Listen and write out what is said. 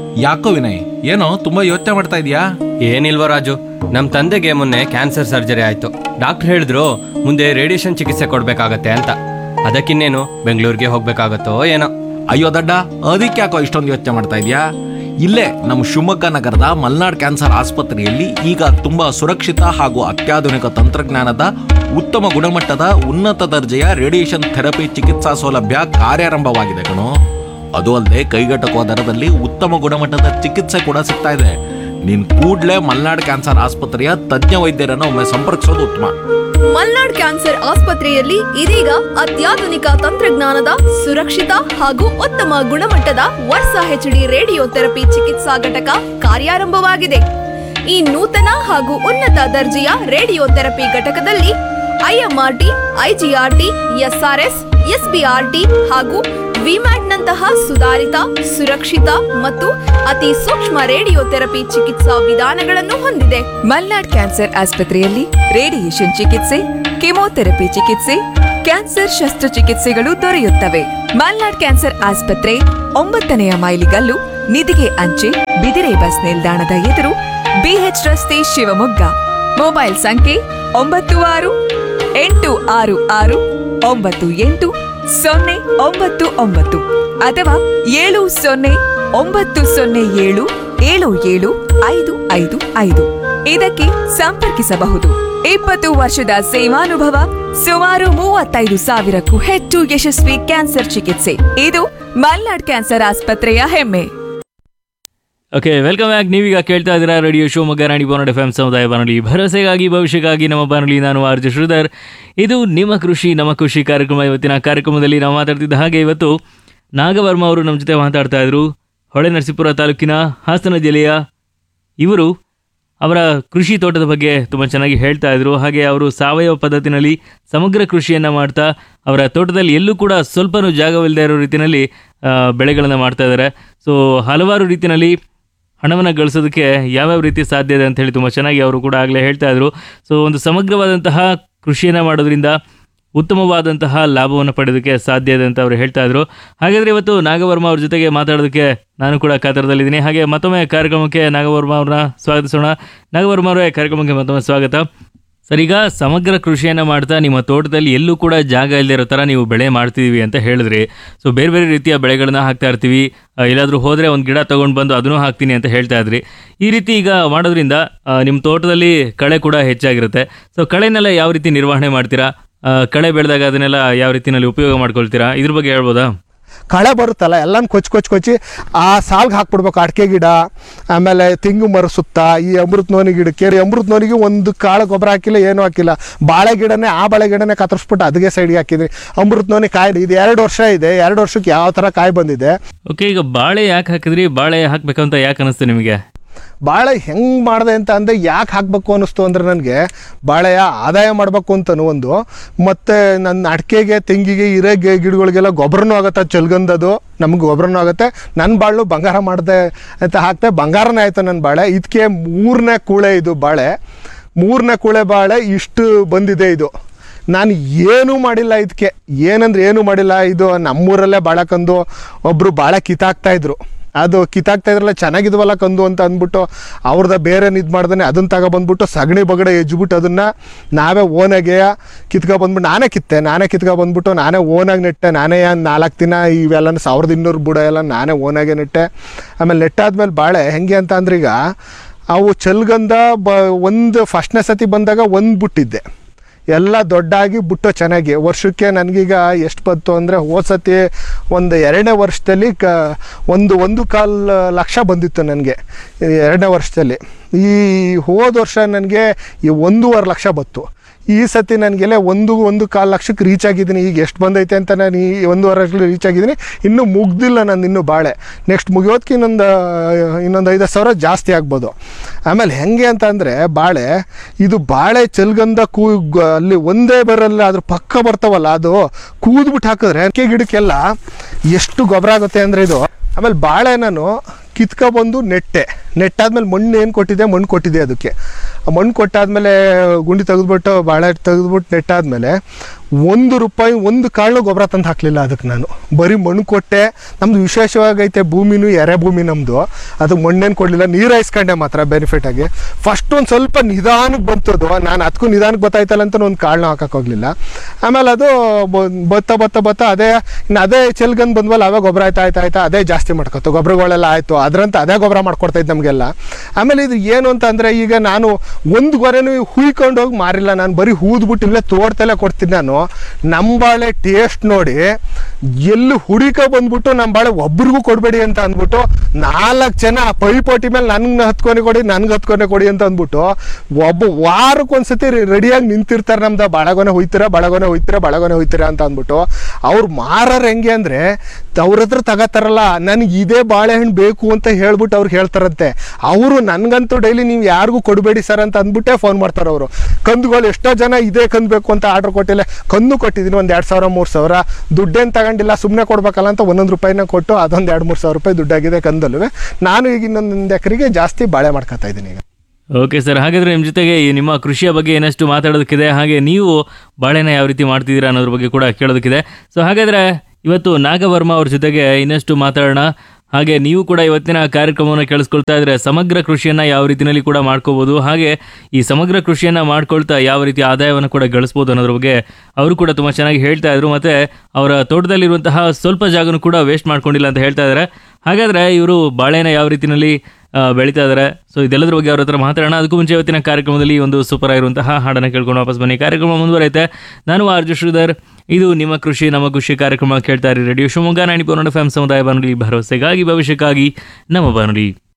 ಯಾಕೋ ವಿನಯ್ ಏನೋ ತುಂಬಾ ಯೋಚನೆ ಮಾಡ್ತಾ ಇದೀಯಾ ಏನಿಲ್ವ ರಾಜು ನಮ್ಮ ತಂದೆಗೆ ಮೊನ್ನೆ ಕ್ಯಾನ್ಸರ್ ಸರ್ಜರಿ ಆಯ್ತು ಡಾಕ್ಟರ್ ಹೇಳಿದ್ರು ಮುಂದೆ ರೇಡಿಯೇಷನ್ ಚಿಕಿತ್ಸೆ ಕೊಡ್ಬೇಕಾಗತ್ತೆ ಅಂತ ಅದಕ್ಕಿನ್ನೇನು ಬೆಂಗಳೂರಿಗೆ ಹೋಗ್ಬೇಕಾಗತ್ತೋ ಏನೋ ಅಯ್ಯೋ ದಡ್ಡ ಅದಕ್ಕೆ ಯಾಕೋ ಇಷ್ಟೊಂದು ಯೋಚನೆ ಮಾಡ್ತಾ ಇದೀಯಾ ಇಲ್ಲೇ ನಮ್ಮ ಶಿವಮೊಗ್ಗ ನಗರದ ಮಲ್ನಾಡ್ ಕ್ಯಾನ್ಸರ್ ಆಸ್ಪತ್ರೆಯಲ್ಲಿ ಈಗ ತುಂಬಾ ಸುರಕ್ಷಿತ ಹಾಗೂ ಅತ್ಯಾಧುನಿಕ ತಂತ್ರಜ್ಞಾನದ ಉತ್ತಮ ಗುಣಮಟ್ಟದ ಉನ್ನತ ದರ್ಜೆಯ ರೇಡಿಯೇಷನ್ ಥೆರಪಿ ಚಿಕಿತ್ಸಾ ಸೌಲಭ್ಯ ಕಾರ್ಯಾರಂಭವಾಗಿದೆ ಕಣೋ ಅದು ಅಲ್ಲದೆ ಕೈಗೆಟಕುವ ದರದಲ್ಲಿ ಉತ್ತಮ ಗುಣಮಟ್ಟದ ಚಿಕಿತ್ಸೆ ಕೂಡ ಸಿಗ್ತಾ ಇದೆ ನೀನ್ ಕೂಡ್ಲೇ ಮಲ್ನಾಡ್ ಕ್ಯಾನ್ಸರ್ ಆಸ್ಪತ್ರೆಯ ತಜ್ಞ ವೈದ್ಯರನ್ನು ಒಮ್ಮೆ ಸಂಪರ್ಕಿಸೋದು ಉತ್ತಮ ಮಲ್ನಾಡ್ ಕ್ಯಾನ್ಸರ್ ಆಸ್ಪತ್ರೆಯಲ್ಲಿ ಇದೀಗ ಅತ್ಯಾಧುನಿಕ ತಂತ್ರಜ್ಞಾನದ ಸುರಕ್ಷಿತ ಹಾಗೂ ಉತ್ತಮ ಗುಣಮಟ್ಟದ ವರ್ಷ ಹೆಚ್ಡಿ ರೇಡಿಯೋ ಥೆರಪಿ ಚಿಕಿತ್ಸಾ ಘಟಕ ಕಾರ್ಯಾರಂಭವಾಗಿದೆ ಈ ನೂತನ ಹಾಗೂ ಉನ್ನತ ದರ್ಜೆಯ ರೇಡಿಯೋ ಥೆರಪಿ ಘಟಕದಲ್ಲಿ ಐಎಂಆರ್ಟಿ ಐಜಿಆರ್ಟಿ ಎಸ್ಆರ್ಎಸ್ ಎಸ್ಬಿಆರ್ಟಿ ಹಾಗೂ ವಿಮ್ಯಾಟ್ನಂತಹ ಸುಧಾರಿತ ಸುರಕ್ಷಿತ ಮತ್ತು ಅತಿ ಸೂಕ್ಷ್ಮ ರೇಡಿಯೋ ಥೆರಪಿ ಚಿಕಿತ್ಸಾ ವಿಧಾನಗಳನ್ನು ಹೊಂದಿದೆ ಮಲ್ನಾಡ್ ಕ್ಯಾನ್ಸರ್ ಆಸ್ಪತ್ರೆಯಲ್ಲಿ ರೇಡಿಯೇಷನ್ ಚಿಕಿತ್ಸೆ ಕೆಮೊಥೆರಪಿ ಚಿಕಿತ್ಸೆ ಕ್ಯಾನ್ಸರ್ ಶಸ್ತ್ರಚಿಕಿತ್ಸೆಗಳು ದೊರೆಯುತ್ತವೆ ಮಲ್ನಾಡ್ ಕ್ಯಾನ್ಸರ್ ಆಸ್ಪತ್ರೆ ಒಂಬತ್ತನೆಯ ಮೈಲಿಗಲ್ಲು ನಿಧಿಗೆ ಅಂಚೆ ಬಿದಿರೆ ಬಸ್ ನಿಲ್ದಾಣದ ಎದುರು ಬಿಎಚ್ ರಸ್ತೆ ಶಿವಮೊಗ್ಗ ಮೊಬೈಲ್ ಸಂಖ್ಯೆ ಒಂಬತ್ತು ಆರು ಎಂಟು ಆರು ಆರು ಒಂಬತ್ತು ಎಂಟು ಸೊನ್ನೆ ಒಂಬತ್ತು ಒಂಬತ್ತು ಅಥವಾ ಏಳು ಸೊನ್ನೆ ಒಂಬತ್ತು ಸೊನ್ನೆ ಏಳು ಏಳು ಏಳು ಐದು ಐದು ಐದು ಇದಕ್ಕೆ ಸಂಪರ್ಕಿಸಬಹುದು ಇಪ್ಪತ್ತು ವರ್ಷದ ಸೇವಾನುಭವ ಸುಮಾರು ಮೂವತ್ತೈದು ಸಾವಿರಕ್ಕೂ ಹೆಚ್ಚು ಯಶಸ್ವಿ ಕ್ಯಾನ್ಸರ್ ಚಿಕಿತ್ಸೆ ಇದು ಮಲ್ನಾಡ್ ಕ್ಯಾನ್ಸರ್ ಆಸ್ಪತ್ರೆಯ ಹೆಮ್ಮೆ ಓಕೆ ವೆಲ್ಕಮ್ ಬ್ಯಾಕ್ ನೀವೀಗ ಕೇಳ್ತಾ ಇದ್ದೀರಾ radio Shivamogga Rani Banudi F M ಸಮುದಾಯ ಬಾನುಲಿ ಭರವಸೆಗಾಗಿ ಭವಿಷ್ಯಕ್ಕಾಗಿ ನಮ್ಮ ಬಾನುಲಿ ನಾನು ಆರ್ಜ ಶ್ರೀಧರ್ ಇದು ನಿಮ್ಮ ಕೃಷಿ ನಮ್ಮ ಕೃಷಿ ಕಾರ್ಯಕ್ರಮ ಇವತ್ತಿನ ಕಾರ್ಯಕ್ರಮದಲ್ಲಿ ನಾವು ಮಾತಾಡ್ತಿದ್ದ ಹಾಗೆ ಇವತ್ತು ನಾಗವರ್ಮ ಅವರು ನಮ್ಮ ಜೊತೆ ಮಾತಾಡ್ತಾ ಇದ್ರು ಹೊಳೆ ನರಸೀಪುರ ತಾಲೂಕಿನ ಹಾಸನ ಜಿಲ್ಲೆಯ ಇವರು ಅವರ ಕೃಷಿ ತೋಟದ ಬಗ್ಗೆ ತುಂಬ ಚೆನ್ನಾಗಿ ಹೇಳ್ತಾ ಇದ್ರು ಹಾಗೆ ಅವರು ಸಾವಯವ ಪದ್ಧತಿನಲ್ಲಿ ಸಮಗ್ರ ಕೃಷಿಯನ್ನು ಮಾಡ್ತಾ ಅವರ ತೋಟದಲ್ಲಿ ಎಲ್ಲೂ ಕೂಡ ಸ್ವಲ್ಪನೂ ಜಾಗವಿಲ್ಲದೆ ಇರೋ ರೀತಿಯಲ್ಲಿ ಬೆಳೆಗಳನ್ನು ಮಾಡ್ತಾ ಇದ್ದಾರೆ ಸೊ ಹಲವಾರು ರೀತಿಯಲ್ಲಿ ಹಣವನ್ನು ಗಳಿಸೋದಕ್ಕೆ ಯಾವ್ಯಾವ ರೀತಿ ಸಾಧ್ಯ ಇದೆ ಅಂತ ಹೇಳಿ ತುಂಬ ಚೆನ್ನಾಗಿ ಅವರು ಕೂಡ ಆಗಲೇ ಹೇಳ್ತಾ ಇದ್ರು ಸೊ ಒಂದು ಸಮಗ್ರವಾದಂತಹ ಕೃಷಿಯನ್ನು ಮಾಡೋದ್ರಿಂದ ಉತ್ತಮವಾದಂತಹ ಲಾಭವನ್ನು ಪಡೆಯೋದಕ್ಕೆ ಸಾಧ್ಯ ಇದೆ ಅಂತ ಅವರು ಹೇಳ್ತಾ ಇದ್ರು ಹಾಗಾದರೆ ಇವತ್ತು ನಾಗವರ್ಮ ಅವ್ರ ಜೊತೆಗೆ ಮಾತಾಡೋದಕ್ಕೆ ನಾನು ಕೂಡ ಕಾತರದಲ್ಲಿದ್ದೀನಿ ಹಾಗೆ ಮತ್ತೊಮ್ಮೆ ಕಾರ್ಯಕ್ರಮಕ್ಕೆ ನಾಗವರ್ಮ ಅವ್ರನ್ನ ಸ್ವಾಗತಿಸೋಣ ನಾಗವರ್ಮ ಅವರೇ ಕಾರ್ಯಕ್ರಮಕ್ಕೆ ಮತ್ತೊಮ್ಮೆ ಸ್ವಾಗತ ಸರ್ ಈಗ ಸಮಗ್ರ ಕೃಷಿಯನ್ನು ಮಾಡ್ತಾ ನಿಮ್ಮ ತೋಟದಲ್ಲಿ ಎಲ್ಲೂ ಕೂಡ ಜಾಗ ಇಲ್ಲದೆ ಇರೋ ಥರ ನೀವು ಬೆಳೆ ಮಾಡ್ತಿದೀವಿ ಅಂತ ಹೇಳಿದ್ರಿ ಸೊ ಬೇರೆ ಬೇರೆ ರೀತಿಯ ಬೆಳೆಗಳನ್ನ ಹಾಕ್ತಾ ಇರ್ತೀವಿ ಆ, ಎಲ್ಲಾದ್ರೂ ಹೋದರೆ ಒಂದು ಗಿಡ ತೊಗೊಂಡು ಬಂದು ಅದನ್ನು ಹಾಕ್ತೀನಿ ಅಂತ ಹೇಳ್ತಾ ಇದ್ರಿ ಈ ರೀತಿ ಈಗ ಮಾಡೋದ್ರಿಂದ ಆ, ನಿಮ್ಮ ತೋಟದಲ್ಲಿ ಕಳೆ ಕೂಡ ಹೆಚ್ಚಾಗಿರುತ್ತೆ ಸೊ ಕಳೆನೆಲ್ಲ ಯಾವ ರೀತಿ ನಿರ್ವಹಣೆ ಮಾಡ್ತೀರಾ ಆ, ಕಳೆ ಬೆಳೆದಾಗ ಅದನ್ನೆಲ್ಲ ಯಾವ ರೀತಿನಲ್ಲಿ ಉಪಯೋಗ ಮಾಡ್ಕೊಳ್ತೀರಾ ಇದ್ರ ಬಗ್ಗೆ ಹೇಳ್ಬೋದಾ ಕಳೆ ಬರುತ್ತಲ್ಲ ಎಲ್ಲಾನು ಕೊಚ್ಚಿ ಕೊಚ್ಚಿ ಕೊಚ್ಚಿ ಆ ಸಾಲ್ಗೆ ಹಾಕ್ಬಿಡ್ಬೇಕು ಅಡಿಕೆ ಗಿಡ ಆಮೇಲೆ ತೆಂಗು ಮರ ಸುತ್ತ ಈ ಅಮೃತ ನೋನಿ ಗಿಡಕ್ಕೆ ಈ ಅಮೃತ ನೋನಿಗೆ ಒಂದು ಕಾಳು ಗೊಬ್ಬರ ಹಾಕಿಲ್ಲ ಏನೂ ಹಾಕಿಲ್ಲ ಬಾಳೆ ಗಿಡನೇ ಆ ಬಾಳೆ ಗಿಡನೇ ಕತ್ತರಿಸ್ಬಿಟ್ಟು ಅದಕ್ಕೆ ಸೈಡ್ಗೆ ಹಾಕಿದ್ರಿ ಅಮೃತ ನೋನಿ ಕಾಯಿ ಇದು ಎರಡು ವರ್ಷ ಇದೆ ಎರಡು ವರ್ಷಕ್ಕೆ ಯಾವ ಥರ ಕಾಯಿ ಬಂದಿದೆ ಓಕೆ ಈಗ ಬಾಳೆ ಯಾಕೆ ಹಾಕಿದ್ರಿ ಬಾಳೆ ಹಾಕ್ಬೇಕಂತ ಯಾಕೆ ಅನಿಸ್ತು ನಿಮಗೆ ಬಾಳೆ ಹೆಂಗೆ ಮಾಡಿದೆ ಅಂತ ಅಂದರೆ ಯಾಕೆ ಹಾಕಬೇಕು ಅನ್ನಿಸ್ತು ಅಂದರೆ ನನಗೆ ಬಾಳೆಯ ಆದಾಯ ಮಾಡಬೇಕು ಅಂತನೂ ಒಂದು ಮತ್ತು ನನ್ನ ಅಡಿಕೆಗೆ ತೆಂಗಿಗೆ ಇರೋ ಗಿ- ಗಿಡಗಳಿಗೆಲ್ಲ ಗೊಬ್ಬರನೂ ಆಗುತ್ತೆ ಚಲ್ಗಂದದು ನಮ್ಗೆ ಗೊಬ್ಬರನೂ ಆಗುತ್ತೆ ನನ್ನ ಬಾಳು ಬಂಗಾರ ಮಾಡಿದೆ ಅಂತ ಹಾಕ್ತೆ ಬಂಗಾರನೇ ಆಯಿತು ನನ್ನ ಬಾಳೆ ಇದಕ್ಕೆ ಮೂರನೇ ಕೂಳೆ ಇದು ಬಾಳೆ ಮೂರನೇ ಕೂಳೆ ಬಾಳೆ ಇಷ್ಟು ಬಂದಿದೆ ಇದು ನಾನು ಏನೂ ಮಾಡಿಲ್ಲ ಇದಕ್ಕೆ ಏನಂದ್ರೆ ಏನೂ ಮಾಡಿಲ್ಲ ಇದು ನಮ್ಮೂರಲ್ಲೇ ಬಾಳೆ ಕಂದು ಒಬ್ಬರು ಬಾಳೆ ಕಿತ್ತಾಕ್ತಾ ಇದ್ರು ಅದು ಕಿತ್ತಾಕ್ತಾ ಇದ್ರಲ್ಲ ಚೆನ್ನಾಗಿದ್ವಲ್ಲ ಕಂದು ಅಂತ ಅಂದ್ಬಿಟ್ಟು ಅವ್ರದ್ದು ಬೇರೆ ಇದು ಮಾಡ್ದಾನೆ ಅದನ್ನ ತಗೊಬಂದ್ಬಿಟ್ಟು ಸಗಣಿ ಬಗಡೆ ಎಜ್ಬಿಟ್ಟು ಅದನ್ನು ನಾವೇ ಓನಾಗೆ ಕಿತ್ಕೊ ಬಂದ್ಬಿಟ್ಟು ನಾನೇ ಕಿತ್ತೆ ನಾನೇ ಕಿತ್ಕೊ ಬಂದ್ಬಿಟ್ಟು ನಾನೇ ಓನಾಗಿ ನೆಟ್ಟೆ ನಾನೇ ನಾಲ್ಕು ದಿನ ಇವೆಲ್ಲ ಸಾವಿರದ ಇನ್ನೂರು ಬುಡ ಎಲ್ಲ ನಾನೇ ಓನಾಗೆ ನೆಟ್ಟೆ ಆಮೇಲೆ ನೆಟ್ಟಾದ್ಮೇಲೆ ಬಾಳೆ ಹೆಂಗೆ ಅಂತ ಅಂದ್ರೆ ಈಗ ಅವು ಚಲ್ಗಂದ ಬ ಒಂದು ಫಸ್ಟ್ನೇ ಸತಿ ಬಂದಾಗ ಒಂದು ಬುಟ್ಟಿದ್ದೆ ಎಲ್ಲ ದೊಡ್ಡಾಗಿ ಬುಟ್ಟು ಚೆನ್ನಾಗಿ ವರ್ಷಕ್ಕೆ ನನಗೀಗ ಎಷ್ಟು ಬಂತು ಅಂದರೆ ಹೋದ ಸತಿ ಒಂದು ಎರಡನೇ ವರ್ಷದಲ್ಲಿ ಕ ಒಂದು ಒಂದು ಕಾಲು ಲಕ್ಷ ಬಂದಿತ್ತು ನನಗೆ ಎರಡನೇ ವರ್ಷದಲ್ಲಿ ಈ ಹೋದ ವರ್ಷ ನನಗೆ ಈ ಒಂದೂವರೆ ಲಕ್ಷ ಬಂತು ಈ ಸತಿ ನನಗೆಲ್ಲ ಒಂದು ಒಂದು ಕಾಲು ಲಕ್ಷಕ್ಕೆ ರೀಚ್ ಆಗಿದ್ದೀನಿ ಈಗ ಎಷ್ಟು ಬಂದೈತೆ ಅಂತ ನಾನು ಈ ಒಂದೂವರೆ ಲಕ್ಷ ರೀಚ್ ಆಗಿದ್ದೀನಿ ಇನ್ನೂ ಮುಗ್ದಿಲ್ಲ ನಾನು ಇನ್ನೂ ಬಾಳೆ ನೆಕ್ಸ್ಟ್ ಮುಗಿಯೋದಕ್ಕೆ ಇನ್ನೊಂದು ಇನ್ನೊಂದು ಐದು ಸಾವಿರ ಜಾಸ್ತಿ ಆಗ್ಬೋದು ಆಮೇಲೆ ಹೆಂಗೆ ಅಂತ ಅಂದರೆ ಬಾಳೆ ಇದು ಬಾಳೆ ಚಲ್ಗಂದ ಕೂ ಗ- ಅಲ್ಲಿ ಒಂದೇ ಬರಲ್ಲ ಅದ್ರ ಪಕ್ಕ ಬರ್ತಾವಲ್ಲ ಅದು ಕೂದ್ಬಿಟ್ಟು ಹಾಕಿದ್ರೆ ಅಡಿಕೆ ಗಿಡಕ್ಕೆಲ್ಲ ಎಷ್ಟು ಗೊಬ್ಬರ ಆಗುತ್ತೆ ಅಂದರೆ ಇದು ಆಮೇಲೆ ಬಾಳೆ ನಾನು ಕಿತ್ಕೊಬಂದು ನೆಟ್ಟೆ ನೆಟ್ಟಾದ್ಮೇಲೆ ಮಣ್ಣು ಏನು ಕೊಟ್ಟಿದೆ ಮಣ್ಣು ಕೊಟ್ಟಿದೆ ಅದಕ್ಕೆ ಆ ಮಣ್ಣು ಕೊಟ್ಟಾದ್ಮೇಲೆ ಗುಂಡಿ ತೆಗೆದ್ಬಿಟ್ಟು ಬಾಳೆ ತೆಗೆದ್ಬಿಟ್ಟು ನೆಟ್ಟಾದ್ಮೇಲೆ ಒಂದು ರೂಪಾಯಿ ಒಂದು ಕಾಳು ಗೊಬ್ಬರ ತಂದು ಹಾಕಲಿಲ್ಲ ಅದಕ್ಕೆ ನಾನು ಬರೀ ಮಣ್ಣು ಕೊಟ್ಟೆ ನಮ್ದು ವಿಶೇಷವಾಗೈತೆ ಭೂಮಿನೂ ಎರೆ ಭೂಮಿ ನಮ್ಮದು ಅದಕ್ಕೆ ಮಣ್ಣೇನು ಕೊಡಲಿಲ್ಲ ನೀರು ಹಾಯಿಸ್ಕೊಂಡೆ ಮಾತ್ರ ಬೆನಿಫಿಟ್ ಆಗಿ ಫಸ್ಟ್ ಒಂದು ಸ್ವಲ್ಪ ನಿಧಾನಕ್ಕೆ ಬಂತದು ನಾನು ಅದಕ್ಕೂ ನಿಧಾನಕ್ಕೆ ಗೊತ್ತಾಯ್ತಲ್ಲ ಅಂತ ಒಂದು ಕಾಳನ್ನ ಹಾಕಕ್ಕೆ ಹೋಗಲಿಲ್ಲ ಆಮೇಲೆ ಅದು ಬ- ಬತ್ತ ಬತ್ತ ಬತ್ತ ಅದೇ ಇನ್ನು ಅದೇ ಚೆಲ್ಗಂದು ಬಂದ್ವಲ್ಲ ಅವೇ ಗೊಬ್ಬರ ಆಯ್ತಾ ಆಯ್ತಾ ಆಯ್ತಾ ಅದೇ ಜಾಸ್ತಿ ಮಾಡ್ಕೊತು ಗೊಬ್ಬರಗಳೆಲ್ಲ ಆಯಿತು ಅದರಂತ ಅದೇ ಗೊಬ್ಬರ ಮಾಡ್ಕೊಡ್ತಾ ಇತ್ತು ನಮಗೆಲ್ಲ ಆಮೇಲೆ ಇದು ಏನು ಅಂತ ಅಂದರೆ ಈಗ ನಾನು ಒಂದು ಗೊರೆನೂ ಹುಯ್ಕೊಂಡು ಹೋಗಿ ಮಾರಿಲ್ಲ ನಾನು ಬರೀ ಹೂದ್ಬಿಟ್ಟು ಇಲ್ಲೇ ತೋಡ್ತಲೇ ಕೊಡ್ತೀನಿ ನಾನು ನಮ್ಮ ಬಾಳೆ ಟೇಸ್ಟ್ ನೋಡಿ ಎಲ್ಲಿ ಹುಡುಕ ಬಂದ್ಬಿಟ್ಟು ನಮ್ಮ ಬಾಳೆ ಒಬ್ರಿಗೂ ಕೊಡಬೇಡಿ ಅಂತ ಅಂದ್ಬಿಟ್ಟು ನಾಲ್ಕು ಜನ ಪೈಪೋಟಿ ಮೇಲೆ ನನ್ಗೆ ಹತ್ಕೊನೆ ಕೊಡಿ ನನ್ಗೆ ಹತ್ಕೊನೆ ಕೊಡಿ ಅಂತ ಅಂದ್ಬಿಟ್ಟು ಒಬ್ಬ ವಾರಕ್ಕೆ ಒಂದ್ಸತಿ ರೆಡಿಯಾಗಿ ನಿಂತಿರ್ತಾರೆ ನಮ್ದು ಬಳಗೊನೆ ಹೋಯ್ತೀರಾ ಬಳಗೊನೆ ಹೋಯ್ತೀರಾ ಬಳಗೊನೆ ಹೋಯ್ತೀರಾ ಅಂತ ಅಂದ್ಬಿಟ್ಟು ಅವ್ರು ಮಾರೋರು ಹೆಂಗೆ ಅಂದರೆ ಅವ್ರ ಹತ್ರ ತಗೋತಾರಲ್ಲ ನನಗೆ ಇದೇ ಬಾಳೆಹಣ್ಣು ಬೇಕು ಅಂತ ಹೇಳ್ಬಿಟ್ಟು ಅವ್ರಿಗೆ ಹೇಳ್ತಾರಂತೆ ಅವರು ನನಗಂತೂ ಡೈಲಿ ನೀವು ಯಾರಿಗೂ ಕೊಡಬೇಡಿ ಸರ್ ಅಂತ ಅಂದ್ಬಿಟ್ಟೆ ಫೋನ್ ಮಾಡ್ತಾರೆ ಅವರು ಕಂದುಗಳು ಎಷ್ಟೋ ಜನ ಇದೇ ಕಂದು ಬೇಕು ಅಂತ ಆರ್ಡ್ರ್ ಕೊಟ್ಟಿಲ್ಲ ಕಂದು ಕೊಟ್ಟಿದ್ದೀನಿ ಒಂದು ಎರಡು ಸಾವಿರ ಮೂರು ಸಾವಿರ ದುಡ್ಡೇನು ತಗೊಂಡಿಲ್ಲ ಸುಮ್ಮನೆ ಕೊಡ್ಬೇಕಲ್ಲ ಅಂತ ಒಂದೊಂದು ರೂಪಾಯಿನ ಕೊಟ್ಟು ಅದೊಂದು ಎರಡು ಮೂರು ಸಾವಿರ ರೂಪಾಯಿ ದುಡ್ಡಾಗಿದೆ ಕಂದಲ್ವೇ ನಾನು ಈಗ ಇನ್ನೊಂದು ಎಕರೆಗೆ ಜಾಸ್ತಿ ಬಾಳೆ ಮಾಡ್ಕೊತಾ ಇದ್ದೀನಿ ಈಗ ಓಕೆ ಸರ್ ಹಾಗಾದ್ರೆ ನಿಮ್ಮ ಜೊತೆಗೆ ಈ ನಿಮ್ಮ ಕೃಷಿಯ ಬಗ್ಗೆ ಏನಷ್ಟು ಮಾತಾಡೋದಕ್ಕಿದೆ ಹಾಗೆ ನೀವು ಬಾಳೆನ ಯಾವ ರೀತಿ ಮಾಡ್ತಿದ್ದೀರಾ ಅನ್ನೋದ್ರ ಬಗ್ಗೆ ಕೂಡ ಕೇಳೋದಕ್ಕಿದೆ ಸೊ ಹಾಗಾದ್ರೆ ಇವತ್ತು ನಾಗವರ್ಮ ಅವ್ರ ಜೊತೆಗೆ ಇನ್ನಷ್ಟು ಮಾತಾಡೋಣ ಹಾಗೆ ನೀವು ಕೂಡ ಇವತ್ತಿನ ಕಾರ್ಯಕ್ರಮವನ್ನು ಕೇಳಿಸ್ಕೊಳ್ತಾ ಇದ್ರೆ ಸಮಗ್ರ ಕೃಷಿಯನ್ನ ಯಾವ ರೀತಿಯಲ್ಲಿ ಕೂಡ ಮಾಡ್ಕೋಬಹುದು ಹಾಗೆ ಈ ಸಮಗ್ರ ಕೃಷಿಯನ್ನ ಮಾಡ್ಕೊಳ್ತಾ ಯಾವ ರೀತಿ ಆದಾಯವನ್ನು ಕೂಡ ಗಳಿಸ್ಬೋದು ಅನ್ನೋದ್ರ ಬಗ್ಗೆ ಅವರು ಕೂಡ ತುಂಬಾ ಚೆನ್ನಾಗಿ ಹೇಳ್ತಾ ಇದ್ರು ಮತ್ತೆ ಅವರ ತೋಟದಲ್ಲಿರುವಂತಹ ಸ್ವಲ್ಪ ಜಾಗನೂ ಕೂಡ ವೇಸ್ಟ್ ಮಾಡ್ಕೊಂಡಿಲ್ಲ ಅಂತ ಹೇಳ್ತಾ ಇದ್ದಾರೆ ಹಾಗಾದ್ರೆ ಇವರು ಬಾಳೆನ ಯಾವ ರೀತಿಯಲ್ಲಿ ಆ, ಬೆಳೀತಾ ಇದ್ದಾರೆ ಸೊ ಇದೆಲ್ಲದ್ರ ಬಗ್ಗೆ ಅವ್ರ ಹತ್ರ ಮಾತಾಡೋಣ ಅದಕ್ಕೂ ಮುಂಚೆ ಇವತ್ತಿನ ಕಾರ್ಯಕ್ರಮದಲ್ಲಿ ಈ ಒಂದು ಸೂಪರ್ ಆಗಿರುವಂತಹ ಹಾಡನ್ನು ಕೇಳ್ಕೊಂಡು ವಾಪಸ್ ಬನ್ನಿ ಕಾರ್ಯಕ್ರಮ ಮುಂದುವರೈತೆ ನಾನು ಆರ್ಜು ಶ್ರೀಧರ್ ಇದು ನಿಮ್ಮ ಕೃಷಿ ನಮ್ಮ ಕೃಷಿ ಕಾರ್ಯಕ್ರಮ ಕೇಳ್ತಾ ಇರಿ ರೇಡಿಯೋ ಶಿವಮೊಗ್ಗ ನಾಡಿ ಪೌರ್ಣ ಫ್ಯಾಮ್ ಸಮುದಾಯ ಬಾನುಲಿ ಭರವಸೆಗಾಗಿ ಭವಿಷ್ಯಕ್ಕಾಗಿ ನಮ್ಮ ಬಾನುಲಿ